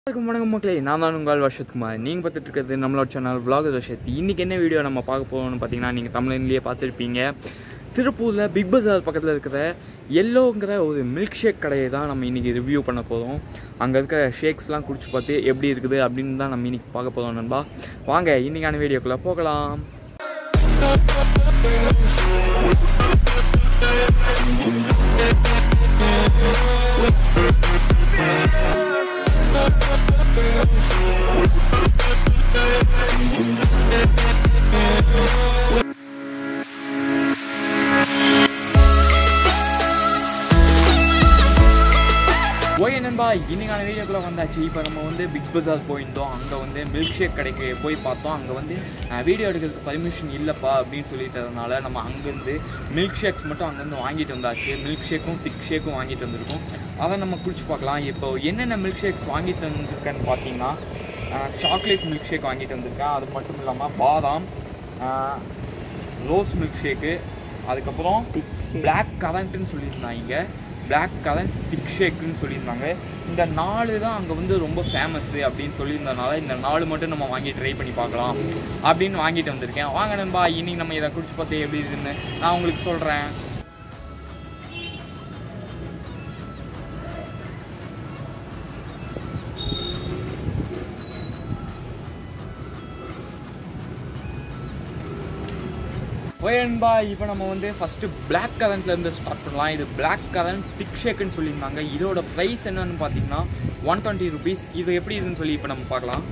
வணக்கம் வணக்கம் மக்களே நான் தான் உங்கள் வர்ஷத்குமார் நீங்கள் பார்த்துட்டு இருக்கிறது நம்மளோட சேனல் vlog வர்ஷத் இன்றைக்கி என்ன வீடியோ நம்ம பார்க்க போகிறோம்னு பார்த்தீங்கன்னா நீங்கள் தமிழ்லேயே பார்த்துருப்பீங்க திருப்பூரில் பிக் பஜார் பக்கத்தில் இருக்கிற எல்லோங்கிற ஒரு மில்க் ஷேக் கடையை தான் நம்ம இன்றைக்கி ரிவ்யூ பண்ண போகிறோம் அங்கே இருக்கிற ஷேக்ஸ்லாம் குடிச்சு பார்த்து எப்படி இருக்குது அப்படின்னு தான் நம்ம இன்றைக்கி பார்க்க போகிறோம் நண்பா வாங்க இன்றைக்கான வீடியோக்குள்ளே போகலாம் ஓகே நண்பா இன்னைக்கான வீடியோக்குள்ளே வந்தாச்சு இப்போ நம்ம வந்து பிக் பஜார் போயிருந்தோம் அங்கே வந்து மில்க் ஷேக் கடைக்கு போய் பார்த்தோம் அங்கே வந்து வீடியோ எடுக்கிறதுக்கு பர்மிஷன் இல்லைப்பா அப்படின்னு சொல்லிட்டதுனால நம்ம அங்கேருந்து மில்க் ஷேக்ஸ் மட்டும் அங்கேருந்து வாங்கிட்டு வந்தாச்சு மில்க் ஷேக்கும் திக் ஷேக்கும் வாங்கிட்டு வந்திருக்கோம் அதை நம்ம குடிச்சு பார்க்கலாம் இப்போ என்னென்ன மில்க் ஷேக்ஸ் வாங்கிட்டு வந்திருக்கேன்னு பார்த்தீங்கன்னா சாக்லேட் மில்க் ஷேக் வாங்கிட்டு வந்திருக்கேன் அது மட்டும் இல்லாமல் பாதாம் ரோஸ் மில்க் ஷேக்கு அதுக்கப்புறம் பிளாக் கரண்ட்டுன்னு சொல்லியிருந்தாங்க பிளாக் கரண்ட் திக் ஷேக்குன்னு சொல்லியிருந்தாங்க இந்த நாலு தான் அங்கே வந்து ரொம்ப ஃபேமஸ்ஸு அப்படின்னு சொல்லியிருந்தனால இந்த நாலு மட்டும் நம்ம வாங்கி ட்ரை பண்ணி பார்க்கலாம் அப்படின்னு வாங்கிட்டு வந்திருக்கேன் வாங்க நண்பா இன்னைக்கு நம்ம இதை குடிச்சு பார்த்து எப்படி இருக்குன்னு நான் உங்களுக்கு சொல்கிறேன் ஓயன்பா இப்போ நம்ம வந்து ஃபஸ்ட்டு பிளாக் கரண்ட்லேருந்து ஸ்டார்ட் பண்ணலாம் இது பிளாக் கரண்ட் திக் ஷேக்குன்னு சொல்லியிருந்தாங்க இதோட ப்ரைஸ் என்னன்னு பார்த்தீங்கன்னா ஒன் டுவெண்ட்டி ருபீஸ் இது எப்படி இதுன்னு சொல்லி இப்போ நம்ம பார்க்கலாம்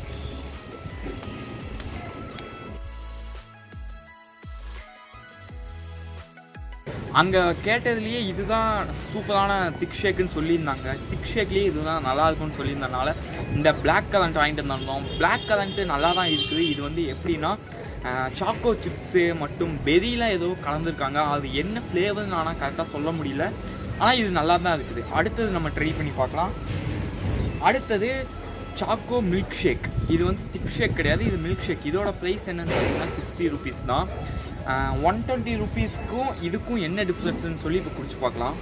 அங்கே கேட்டதுலேயே இதுதான் சூப்பரான திக் ஷேக்குன்னு சொல்லியிருந்தாங்க திக் ஷேக்லேயே இதுதான் நல்லா இருக்கும்னு சொல்லியிருந்தனால இந்த பிளாக் கரண்ட் வாங்கிட்டு வந்திருந்தோம் பிளாக் கரண்ட்டு நல்லா தான் இருக்குது இது வந்து எப்படின்னா சாக்கோ சிப்ஸு மற்றும் பெரிலாம் ஏதோ கலந்துருக்காங்க அது என்ன ஃப்ளேவர்னு ஆனால் கரெக்டாக சொல்ல முடியல ஆனால் இது நல்லா தான் இருக்குது அடுத்தது நம்ம ட்ரை பண்ணி பார்க்கலாம் அடுத்தது சாக்கோ மில்க் ஷேக் இது வந்து திக் ஷேக் கிடையாது இது மில்க் ஷேக் இதோட ப்ரைஸ் என்னன்னு பார்த்தீங்கன்னா சிக்ஸ்டி ருபீஸ் தான் ஒன் டுவெண்ட்டி ருபீஸ்க்கும் இதுக்கும் என்ன டிஃப்ரென்ஸ்னு சொல்லி இப்போ குடிச்சு பார்க்கலாம்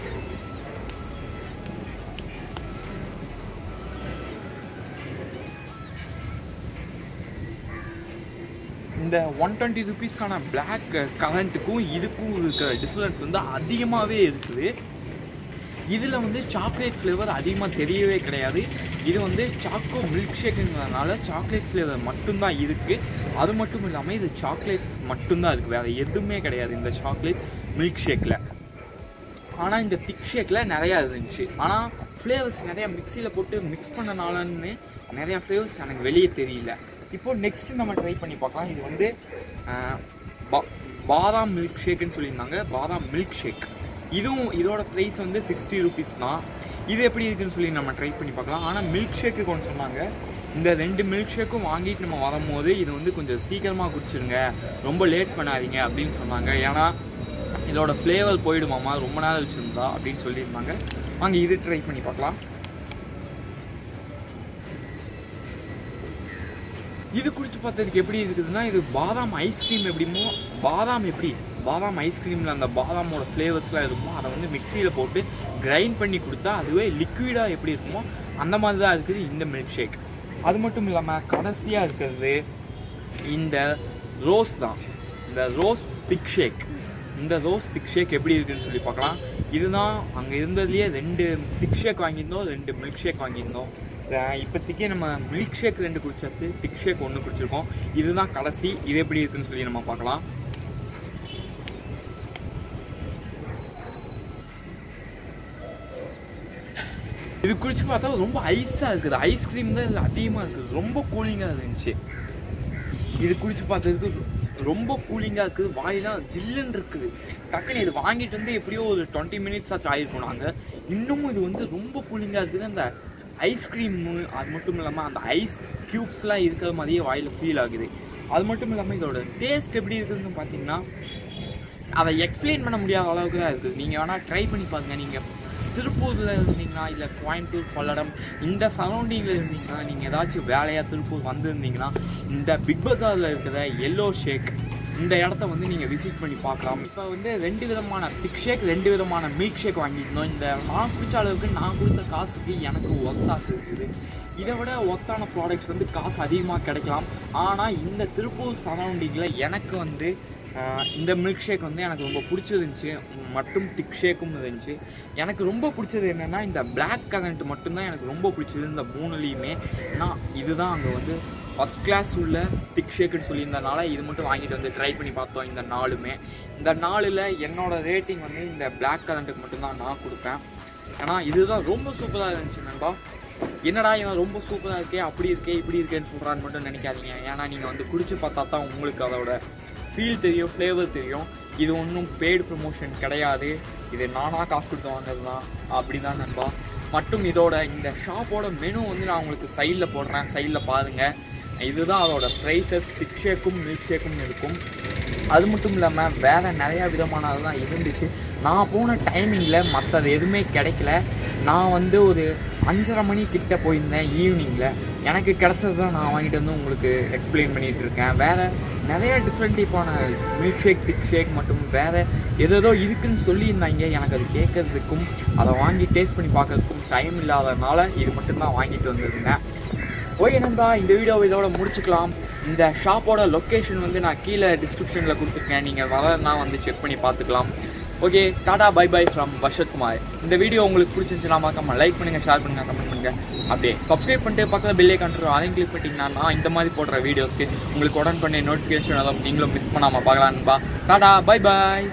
இந்த ஒன் டுவெண்ட்டி ருபீஸ்க்கான பிளாக் கரண்ட்டுக்கும் இதுக்கும் இருக்கிற டிஃப்ரென்ஸ் வந்து அதிகமாகவே இருக்குது இதில் வந்து சாக்லேட் ஃப்ளேவர் அதிகமாக தெரியவே கிடையாது இது வந்து சாக்கோ மில்க் ஷேக்குங்கிறதுனால சாக்லேட் ஃப்ளேவர் மட்டும்தான் இருக்குது அது மட்டும் இல்லாமல் இது சாக்லேட் மட்டும்தான் இருக்குது வேறு எதுவுமே கிடையாது இந்த சாக்லேட் மில்க் ஷேக்கில் ஆனால் இந்த திக் ஷேக்கில் நிறையா இருந்துச்சு ஆனால் ஃப்ளேவர்ஸ் நிறையா மிக்சியில் போட்டு மிக்ஸ் பண்ணனாலன்னு நிறையா ஃப்ளேவர்ஸ் எனக்கு வெளியே தெரியல இப்போது நெக்ஸ்ட்டு நம்ம ட்ரை பண்ணி பார்க்கலாம் இது வந்து பாதாம் மில்க் ஷேக்குன்னு சொல்லியிருந்தாங்க பாதாம் மில்க் ஷேக் இதுவும் இதோட ப்ரைஸ் வந்து சிக்ஸ்டி ருபீஸ் தான் இது எப்படி இருக்குன்னு சொல்லி நம்ம ட்ரை பண்ணி பார்க்கலாம் ஆனால் மில்க் ஷேக்கு கொண்டு சொன்னாங்க இந்த ரெண்டு மில்க் ஷேக்கும் வாங்கிட்டு நம்ம வரும்போது இது வந்து கொஞ்சம் சீக்கிரமாக குடிச்சிருங்க ரொம்ப லேட் பண்ணாதீங்க அப்படின்னு சொன்னாங்க ஏன்னா இதோட ஃப்ளேவர் போயிடுமாமா ரொம்ப நேரம் வச்சுருந்தா அப்படின்னு சொல்லியிருந்தாங்க வாங்க இது ட்ரை பண்ணி பார்க்கலாம் இது குடிச்சு பார்த்ததுக்கு எப்படி இருக்குதுன்னா இது பாதாம் ஐஸ்கிரீம் எப்படிமோ பாதாம் எப்படி பாதாம் ஐஸ்கிரீமில் அந்த பாதாமோட ஃப்ளேவர்ஸ்லாம் இருக்குமோ அதை வந்து மிக்சியில் போட்டு கிரைண்ட் பண்ணி கொடுத்தா அதுவே லிக்விடாக எப்படி இருக்குமோ அந்த மாதிரி தான் இருக்குது இந்த மில்க் ஷேக் அது மட்டும் இல்லாமல் கடைசியாக இருக்கிறது இந்த ரோஸ் தான் இந்த ரோஸ் திக் ஷேக் இந்த ரோஸ் திக் ஷேக் எப்படி இருக்குன்னு சொல்லி பார்க்கலாம் இதுதான் அங்கே இருந்ததுலேயே ரெண்டு திக் ஷேக் வாங்கியிருந்தோம் ரெண்டு மில்க் ஷேக் வாங்கியிருந்தோம் இப்போதைக்கே நம்ம மில்க் ஷேக் ரெண்டு குடிச்சது திக் ஷேக் ஒன்று குடிச்சிருக்கோம் இதுதான் கடைசி இது எப்படி இருக்குன்னு சொல்லி நம்ம பார்க்கலாம் இது குடிச்சு பார்த்தா ரொம்ப ஐஸாக இருக்குது ஐஸ்கிரீம் தான் இதில் அதிகமாக இருக்குது ரொம்ப கூலிங்காக இருந்துச்சு இது குடிச்சு பார்த்ததுக்கு ரொம்ப கூலிங்காக இருக்குது வாயெல்லாம் ஜில்லுன்னு இருக்குது டக்குன்னு இது வாங்கிட்டு வந்து எப்படியோ ஒரு டுவெண்ட்டி மினிட்ஸ் ஆச்சு ஆகிருக்கும் நாங்கள் இன்னமும் இது வந்து ரொம்ப கூலிங்காக இருக்குது அந்த ஐஸ்கிரீமு அது மட்டும் இல்லாமல் அந்த ஐஸ் க்யூப்ஸ்லாம் இருக்கிற மாதிரியே வாயில் ஃபீல் ஆகுது அது மட்டும் இல்லாமல் இதோட டேஸ்ட் எப்படி இருக்குதுன்னு பார்த்தீங்கன்னா அதை எக்ஸ்பிளைன் பண்ண முடியாத அளவுக்கு தான் இருக்குது நீங்கள் வேணால் ட்ரை பண்ணி பாருங்கள் நீங்கள் திருப்பூரில் இருந்தீங்கன்னா இல்லை கோயம்புத்தூர் பல்லடம் இந்த சரௌண்டிங்கில் இருந்தீங்கன்னா நீங்கள் ஏதாச்சும் வேலையாக திருப்பூர் வந்திருந்தீங்கன்னா இந்த பிக் பஜாரில் இருக்கிற எல்லோ ஷேக் இந்த இடத்த வந்து நீங்கள் விசிட் பண்ணி பார்க்கலாம் இப்போ வந்து ரெண்டு விதமான திக் ஷேக் ரெண்டு விதமான மில்க் ஷேக் வாங்கியிருந்தோம் இந்த நான் குடிச்ச அளவுக்கு நான் கொடுத்த காசுக்கு எனக்கு ஒர்த்தாக இருக்குது இதை விட ஒத்தான ப்ராடக்ட்ஸ் வந்து காசு அதிகமாக கிடைக்கலாம் ஆனால் இந்த திருப்பூர் சரௌண்டிங்கில் எனக்கு வந்து ஆஹ், இந்த மில்க் ஷேக் வந்து எனக்கு ரொம்ப பிடிச்சிருந்துச்சி மட்டும் திக் ஷேக்கும் இருந்துச்சு எனக்கு ரொம்ப பிடிச்சது என்னென்னா இந்த பிளாக் கரண்ட் மட்டும்தான் எனக்கு ரொம்ப பிடிச்சது இந்த மூணுலேயுமே நான் இதுதான் அங்கே வந்து ஃபஸ்ட் கிளாஸ் உள்ள திக் ஷேக்குன்னு சொல்லியிருந்தனால இது மட்டும் வாங்கிட்டு வந்து ட்ரை பண்ணி பார்த்தோம் இந்த நாலுமே இந்த நாலில் என்னோட ரேட்டிங் வந்து இந்த பிளாக் கரண்ட்டுக்கு மட்டும்தான் நான் கொடுப்பேன் ஏன்னா இதுதான் ரொம்ப சூப்பராக இருந்துச்சு நண்பா என்னடா இவன் ரொம்ப சூப்பராக இருக்கே அப்படி இருக்கே இப்படி இருக்கேன்னு சொல்கிறான்னு மட்டும் நினைக்காதீங்க ஏன்னா நீங்கள் வந்து குடிச்சு பார்த்தா தான் உங்களுக்கு அதோட ஃபீல் தெரியும் ஃப்ளேவர் தெரியும் இது ஒன்றும் பெய்டு ப்ரமோஷன் கிடையாது இது நானாக காசு கொடுத்து வாங்குறது தான் அப்படி தான் நண்பா மட்டும் இதோட இந்த ஷாப்போட மெனு வந்து நான் உங்களுக்கு சைடில் போடுறேன் சைடில் பாருங்கள் இதுதான் அதோட ப்ரைஸஸ் திக் ஷேக்கும் மில்க் ஷேக்கும் இருக்கும் அது மட்டும் இல்லாமல் வேறு நிறையா விதமானதெல்லாம் இருந்துச்சு நான் போன டைமிங்கில் மற்றது எதுவுமே கிடைக்கல நான் வந்து ஒரு அஞ்சரை மணி கிட்ட போயிருந்தேன் ஈவினிங்கில் எனக்கு கிடைச்சது தான் நான் வாங்கிட்டு வந்து உங்களுக்கு எக்ஸ்பிளைன் பண்ணிகிட்டு இருக்கேன் வேறு நிறைய டிஃப்ரெண்ட் டைப்பான மில்க் ஷேக் திக் ஷேக் மற்றும் வேறு ஏதேதோ இருக்குன்னு சொல்லியிருந்தாங்க எனக்கு அது கேட்கறதுக்கும் அதை வாங்கி டேஸ்ட் பண்ணி பார்க்கறதுக்கும் டைம் இல்லாதனால இது மட்டும்தான் வாங்கிட்டு வந்திருந்தேன் ஓகே நண்பா இந்த வீடியோவை இதோட முடிச்சுக்கலாம் இந்த ஷாப்போட லொக்கேஷன் வந்து நான் கீழே டிஸ்கிரிப்ஷனில் கொடுத்துருக்கேன் நீங்கள் வரனா வந்து செக் பண்ணி பார்த்துக்கலாம் okay tata bye bye from Pashath Kumar இந்த வீடியோ உங்களுக்கு பிடிச்சிருந்துச்சுன்னா மறக்காம லைக் பண்ணுங்கள் ஷேர் பண்ணுங்கள் கமெண்ட் பண்ணுங்கள் அப்படியே சப்ஸ்கிரைப் பண்ணிட்டு பக்கத்தில் பெல்லே கண்ட்ரோல் அதையும் கிளிக் பண்ணிட்டீங்கன்னா நான் இந்த மாதிரி போடுற வீடியோஸ்க்கு உங்களுக்கு உடனே பண்ணி நோட்டிஃபிகேஷன் எதாவது நீங்களும் மிஸ் பண்ணாமல் பார்க்கலாம் நண்பா டாடா பை பாய்